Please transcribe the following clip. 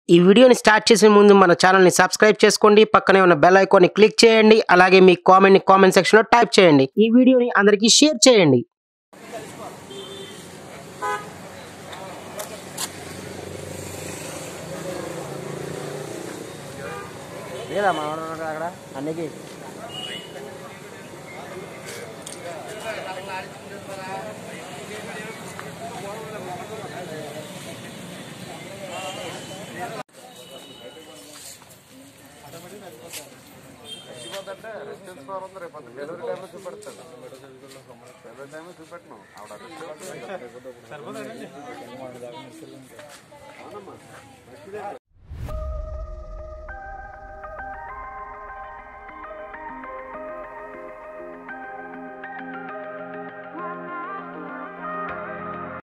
ఈ వీడియోని స్టార్ట్ చేసే ముందు మన ఛానల్ని సబ్స్క్రైబ్ చేసుకోండి పక్కనే ఉన్న బెల్ ఐకాన్ని క్లిక్ చేయండి అలాగే మీ కామెంట్ని కామెంట్ సెక్షన్లో టైప్ చేయండి ఈ వీడియోని అందరికీ షేర్ చేయండి లేదా మనవాడు ఉన్నాడు అక్కడ అన్నికి అంటే రెసిడెన్స్ పవర్ ఉంది రేపు డెలివరీ టైంలో చూపెడతాడు డెలివరీ టైంలో చూపెట్టను ఆవిడ